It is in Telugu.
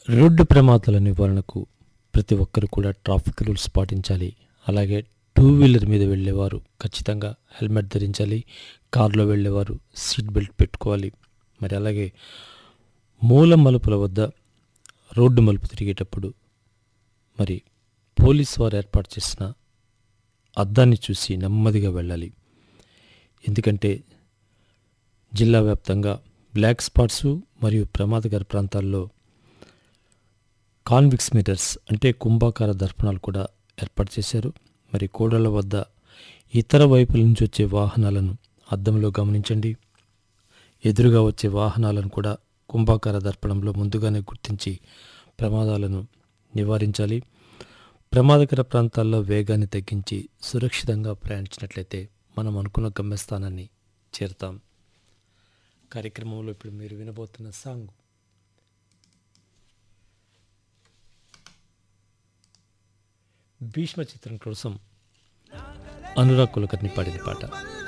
రోడ్డు ప్రమాదాల నివారణకు ప్రతి ఒక్కరు కూడా ట్రాఫిక్ రూల్స్ పాటించాలి అలాగే టూ వీలర్ మీద వెళ్ళేవారు ఖచ్చితంగా హెల్మెట్ ధరించాలి కారులో వెళ్ళేవారు సీట్ బెల్ట్ పెట్టుకోవాలి మరి అలాగే మూల మలుపుల వద్ద రోడ్డు మలుపు తిరిగేటప్పుడు మరి పోలీస్ వారు ఏర్పాటు చేసిన అద్దాన్ని చూసి నెమ్మదిగా వెళ్ళాలి ఎందుకంటే జిల్లా వ్యాప్తంగా బ్లాక్ స్పాట్స్ మరియు ప్రమాదకర ప్రాంతాల్లో కాన్విక్స్ మీటర్స్ అంటే కుంభాకార దర్పణాలు కూడా ఏర్పాటు చేశారు మరి కోడళ్ల వద్ద ఇతర వైపుల నుంచి వచ్చే వాహనాలను అద్దంలో గమనించండి ఎదురుగా వచ్చే వాహనాలను కూడా కుంభాకార దర్పణంలో ముందుగానే గుర్తించి ప్రమాదాలను నివారించాలి ప్రమాదకర ప్రాంతాల్లో వేగాన్ని తగ్గించి సురక్షితంగా ప్రయాణించినట్లయితే మనం అనుకున్న గమ్యస్థానాన్ని చేరుతాం కార్యక్రమంలో ఇప్పుడు మీరు వినబోతున్న సాంగ్ భీష్మ చిత్రం కోసం అనురాగ్ కులకర్ణి పాడిన పాట